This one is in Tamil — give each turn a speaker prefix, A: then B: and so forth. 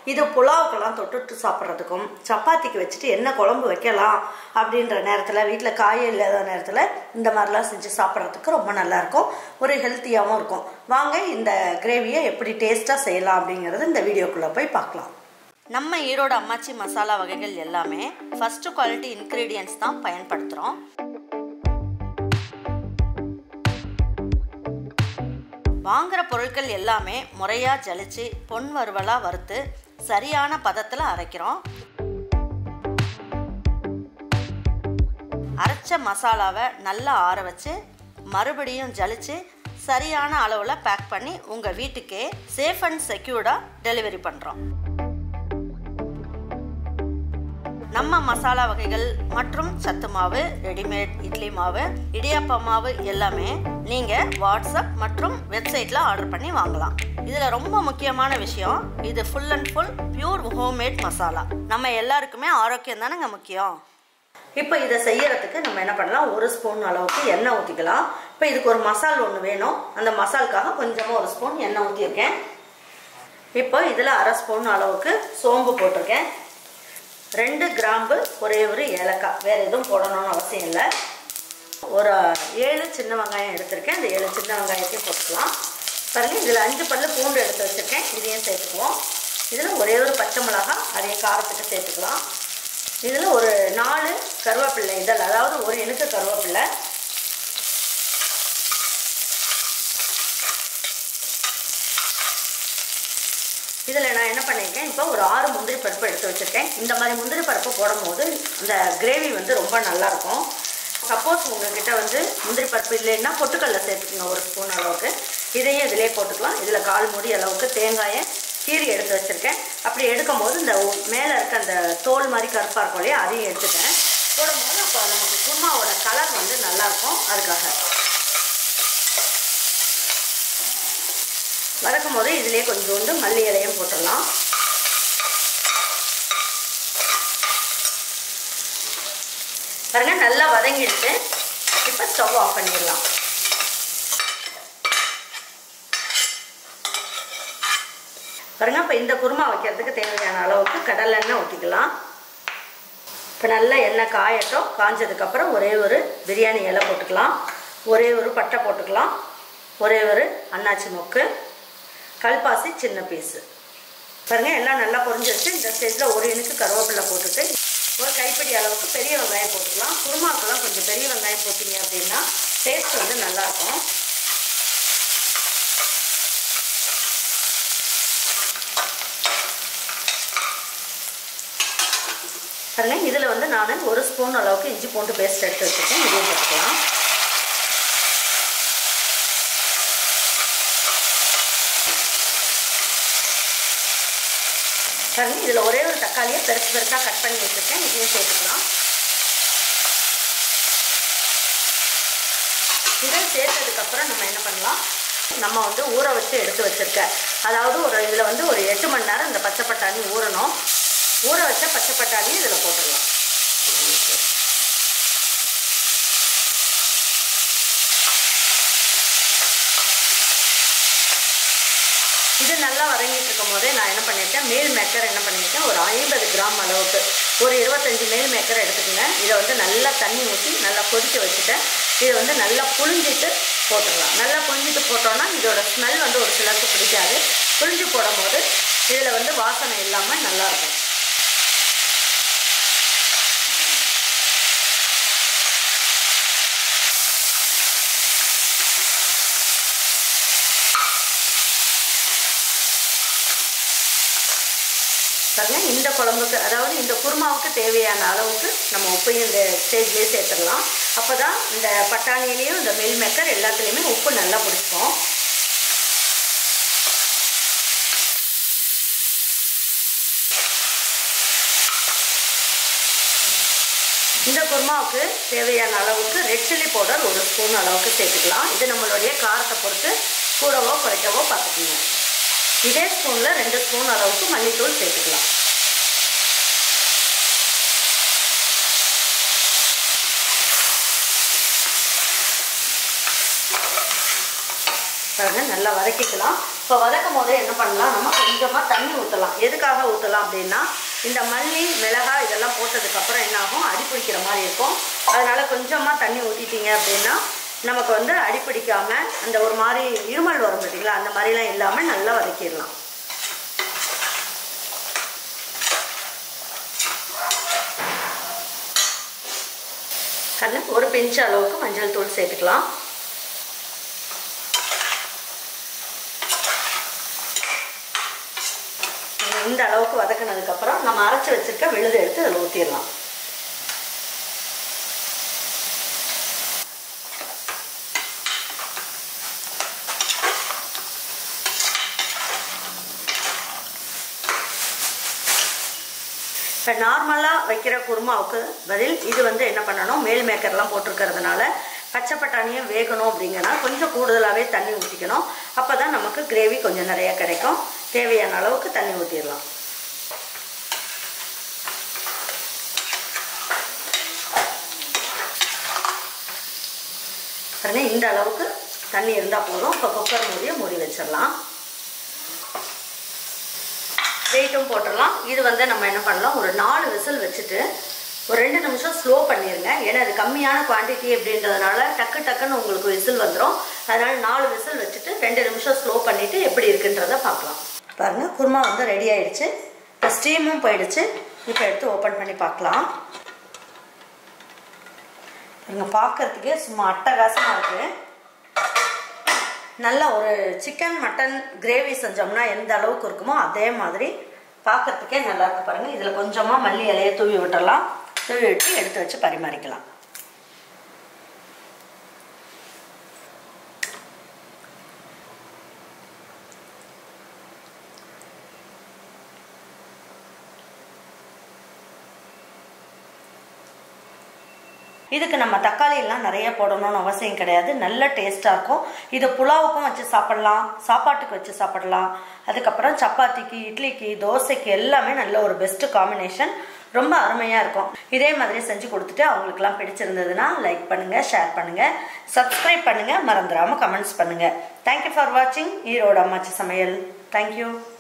A: இது புலாவுக்கெல்லாம் தொட்டுட்டு சாப்பிட்றதுக்கும் சப்பாத்திக்கு வச்சுட்டு என்ன குழம்பு வைக்கலாம் அப்படின்ற நேரத்தில் வீட்டில் காயே இல்லாத நேரத்தில் இந்த மாதிரிலாம் செஞ்சு சாப்பிட்றதுக்கு ரொம்ப நல்லாயிருக்கும் ஒரு ஹெல்த்தியாகவும் இருக்கும் வாங்க இந்த கிரேவியை எப்படி டேஸ்ட்டாக செய்யலாம் அப்படிங்கிறது இந்த வீடியோக்குள்ளே போய் பார்க்கலாம் நம்ம ஈரோடு அம்மாச்சி மசாலா வகைகள் எல்லாமே ஃபஸ்ட்டு குவாலிட்டி இன்க்ரீடியன்ஸ் தான் பயன்படுத்துகிறோம் வாங்குற பொருட்கள் எல்லாமே முறையாக ஜலிச்சு பொன் வறுவலாக வறுத்து சரியான பதத்தில் அரைக்கிறோம் அரைச்ச மசாலாவை நல்லா ஆற வச்சு மறுபடியும் ஜலிச்சு சரியான அளவில் பேக் பண்ணி உங்கள் வீட்டுக்கே சேஃப் அண்ட் செக்யூர்டாக டெலிவரி பண்ணுறோம் நம்ம மசாலா வகைகள் மற்றும் சத்து மாவு ரெடிமேட் இட்லி மாவு இடியாப்ப மாவு எல்லாமே நீங்கள் வாட்ஸ்அப் மற்றும் வெப்சைட்டில் ஆர்டர் பண்ணி வாங்கலாம் இதில் ரொம்ப முக்கியமான விஷயம் இது full and full pure homemade masala நம்ம எல்லாருக்குமே ஆரோக்கியம் தானேங்க முக்கியம் இப்போ இதை செய்யறதுக்கு நம்ம என்ன பண்ணலாம் ஒரு ஸ்பூன் அளவுக்கு எண்ணெய் ஊற்றிக்கலாம் இப்போ இதுக்கு ஒரு மசால் ஒன்று வேணும் அந்த மசாலுக்காக கொஞ்சமாக ஒரு ஸ்பூன் எண்ணெய் ஊற்றிருக்கேன் இப்போ இதில் அரை ஸ்பூன் அளவுக்கு சோம்பு போட்டிருக்கேன் ரெண்டு கிராம்பு ஒரே ஒரு ஏலக்காய் வேறு எதுவும் போடணும்னு அவசியம் இல்லை ஒரு ஏழு சின்ன வெங்காயம் எடுத்திருக்கேன் அந்த ஏழு சின்ன வெங்காயத்தையும் போட்டுக்கலாம் பாருங்கள் இதில் அஞ்சு பல்லு பூண்டு எடுத்து வச்சுருக்கேன் இதையும் சேர்த்துக்குவோம் இதில் ஒரே ஒரு பச்சை மிளகா அதையும் காரத்துக்கு சேர்த்துக்கலாம் இதில் ஒரு நாலு கருவேப்பிள்ளை இதழ் அதாவது ஒரு இனுக்கு கருவேப்பிள்ளை இதில் நான் என்ன பண்ணியிருக்கேன் இப்போ ஒரு ஆறு முந்திரி பருப்பு எடுத்து வச்சுருக்கேன் இந்த மாதிரி முந்திரி பருப்பு போடும்போது அந்த கிரேவி வந்து ரொம்ப நல்லாயிருக்கும் சப்போஸ் உங்ககிட்ட வந்து முந்திரி பருப்பு இல்லைன்னா பொட்டுக்கல்ல சேர்த்துக்கோங்க ஒரு ஸ்பூன் அளவுக்கு இதையும் இதிலே போட்டுக்கலாம் இதில் கால் மூடி அளவுக்கு தேங்காயை கீரி எடுத்து வச்சுருக்கேன் அப்படி எடுக்கும் போது இந்த மேலே இருக்க அந்த தோல் மாதிரி கருப்பாக இருக்கும் இல்லையா அதையும் எடுத்துட்டேன் போடும்போது அப்போ நமக்கு குருமாவோட கலர் வந்து நல்லாயிருக்கும் அதுக்காக வதக்கும் போது இதிலே கொஞ்சோண்டு மல்லி இலையும் போட்டுடலாம் பாருங்க நல்லா வதங்கிடுச்சு இப்போ ஸ்டவ் ஆஃப் பண்ணிடலாம் பாருங்க இப்போ இந்த குருமா வைக்கிறதுக்கு தேவையான அளவுக்கு கடலெண்ணெய் ஊற்றிக்கலாம் இப்போ நல்லா எண்ணெய் காயட்டும் காஞ்சதுக்கப்புறம் ஒரே ஒரு பிரியாணி இலை போட்டுக்கலாம் ஒரே ஒரு பட்டை போட்டுக்கலாம் ஒரே ஒரு அன்னாச்சி மொக்கு கல்பாசி சின்ன பீஸு பாருங்கள் எல்லாம் நல்லா பொரிஞ்சிருச்சு இந்த ஸ்டேஜில் ஒரு இனுக்கு கருவேப்பிலை போட்டுட்டு ஒரு கைப்பிடி அளவுக்கு பெரிய வெங்காயம் போட்டுக்கலாம் குருமாக்கெல்லாம் கொஞ்சம் பெரிய வெங்காயம் போட்டிங்க அப்படின்னா டேஸ்ட் வந்து நல்லாயிருக்கும் பாருங்க இதில் வந்து நான் ஒரு ஸ்பூன் அளவுக்கு இஞ்சி பூண்டு பேஸ்ட் எடுத்து வச்சுருக்கேன் இதையும் போட்டுக்கலாம் பாருங்க இதில் ஒரே ஒரு தக்காளியை பெருசு பெருசாக கட் பண்ணி வச்சுருக்கேன் இதையும் சேர்த்துக்கலாம் இதை சேர்த்ததுக்கப்புறம் நம்ம என்ன பண்ணலாம் நம்ம வந்து ஊற வச்சு எடுத்து வச்சுருக்க அதாவது ஒரு இதில் வந்து ஒரு எட்டு மணி நேரம் இந்த பச்சை பட்டாணி ஊறணும் ஊற வச்ச பச்சை பட்டாணி இதில் போட்டுடலாம் இது நல்லா வதங்கிட்டு இருக்கும் போதே நான் என்ன பண்ணியிருக்கேன் மேல் மேக்கர் என்ன பண்ணியிருக்கேன் ஒரு ஐம்பது கிராம் அளவுக்கு ஒரு இருபத்தஞ்சி மேல் மேக்கர் எடுத்துக்கோங்க இதை வந்து நல்லா தண்ணி ஊற்றி நல்லா கொதிக்க வச்சுட்டேன் இதை வந்து நல்லா புழிஞ்சிட்டு போட்டுடலாம் நல்லா புழிஞ்சிட்டு போட்டோன்னா இதோட ஸ்மெல் வந்து ஒரு சிலருக்கு பிடிக்காது புழிஞ்சு போடும்போது இதில் வந்து வாசனை இல்லாமல் நல்லாயிருக்கும் பாருங்க இந்த குழம்புக்கு அதாவது இந்த குருமாவுக்கு தேவையான அளவுக்கு நம்ம உப்பையும் இந்த ஸ்டேஜ்லேயே சேர்த்துடலாம் அப்போ தான் இந்த பட்டாணியிலையும் இந்த மில் மேக்கர் எல்லாத்துலேயுமே உப்பு நல்லா பிடிக்கும் இந்த குருமாவுக்கு தேவையான அளவுக்கு ரெட் சில்லி பவுடர் ஒரு ஸ்பூன் அளவுக்கு சேர்த்துக்கலாம் இது நம்மளுடைய காரத்தை பொறுத்து கூடவோ குறைக்கவோ பார்த்துக்கோங்க இதே ஸ்பூனில் ரெண்டு ஸ்பூன் அளவுக்கு மல்லித்தூள் சேர்த்துக்கலாம் பாருங்க நல்லா வதக்கிக்கலாம் இப்போ வதக்கும் போதே என்ன பண்ணலாம் நம்ம கொஞ்சமாக தண்ணி ஊற்றலாம் எதுக்காக ஊற்றலாம் அப்படின்னா இந்த மல்லி மிளகாய் இதெல்லாம் போட்டதுக்கப்புறம் என்ன ஆகும் அடி பிடிக்கிற மாதிரி இருக்கும் அதனால கொஞ்சமாக தண்ணி ஊற்றிட்டீங்க அப்படின்னா நமக்கு வந்து அடி பிடிக்காம அந்த ஒரு மாதிரி இருமல் வரும் பார்த்தீங்களா அந்த மாதிரிலாம் இல்லாமல் நல்லா வதக்கிடலாம் கண்ணு ஒரு பிஞ்சு அளவுக்கு மஞ்சள் தூள் சேர்த்துக்கலாம் இந்த அளவுக்கு வதக்கினதுக்கப்புறம் நம்ம அரைச்சி வச்சிருக்க விழுது எடுத்து அதில் ஊற்றிடலாம் இப்போ நார்மலாக வைக்கிற குருமாவுக்கு பதில் இது வந்து என்ன பண்ணணும் மேல் மேக்கர்லாம் போட்டிருக்கிறதுனால பச்சை பட்டாணியும் வேகணும் அப்படிங்கன்னா கொஞ்சம் கூடுதலாகவே தண்ணி ஊற்றிக்கணும் அப்போ தான் நமக்கு கிரேவி கொஞ்சம் நிறைய கிடைக்கும் தேவையான அளவுக்கு தண்ணி ஊற்றிடலாம் பாருங்க இந்த அளவுக்கு தண்ணி இருந்தால் போதும் இப்போ குக்கர் மூடியை மூடி வச்சிடலாம் வெயிட்டும் போட்டுடலாம் இது வந்து நம்ம என்ன பண்ணலாம் ஒரு நாலு விசில் வச்சுட்டு ஒரு ரெண்டு நிமிஷம் ஸ்லோ பண்ணிடுங்க ஏன்னா அது கம்மியான குவான்டிட்டி அப்படின்றதுனால டக்கு டக்குன்னு உங்களுக்கு விசில் வந்துடும் அதனால நாலு விசில் வச்சுட்டு ரெண்டு நிமிஷம் ஸ்லோ பண்ணிவிட்டு எப்படி இருக்குன்றத பார்க்கலாம் பாருங்கள் குருமா வந்து ரெடி ஆயிடுச்சு இப்போ ஸ்டீமும் போயிடுச்சு இப்போ எடுத்து ஓப்பன் பண்ணி பார்க்கலாம் இங்கே பார்க்கறதுக்கே சும்மா அட்டகாசமாக இருக்குது நல்ல ஒரு சிக்கன் மட்டன் கிரேவி செஞ்சோம்னா எந்த அளவுக்கு இருக்குமோ அதே மாதிரி பார்க்கறதுக்கே நல்லா இருக்கு பாருங்கள் இதில் கொஞ்சமாக மல்லி இலையை தூவி விட்டுறலாம் தூவி விட்டு எடுத்து வச்சு பரிமாறிக்கலாம் இதுக்கு நம்ம தக்காளி எல்லாம் நிறைய போடணும்னு அவசியம் கிடையாது நல்ல டேஸ்ட்டாக இருக்கும் இது புலாவுக்கும் வச்சு சாப்பிடலாம் சாப்பாட்டுக்கு வச்சு சாப்பிடலாம் அதுக்கப்புறம் சப்பாத்திக்கு இட்லிக்கு தோசைக்கு எல்லாமே நல்ல ஒரு பெஸ்ட் காம்பினேஷன் ரொம்ப அருமையாக இருக்கும் இதே மாதிரி செஞ்சு கொடுத்துட்டு அவங்களுக்குலாம் பிடிச்சிருந்ததுன்னா லைக் பண்ணுங்கள் ஷேர் பண்ணுங்கள் சப்ஸ்கிரைப் பண்ணுங்கள் மறந்துடாமல் கமெண்ட்ஸ் பண்ணுங்கள் தேங்க்யூ ஃபார் வாட்சிங் ஈரோடு அம்மாச்சி சமையல் தேங்க்யூ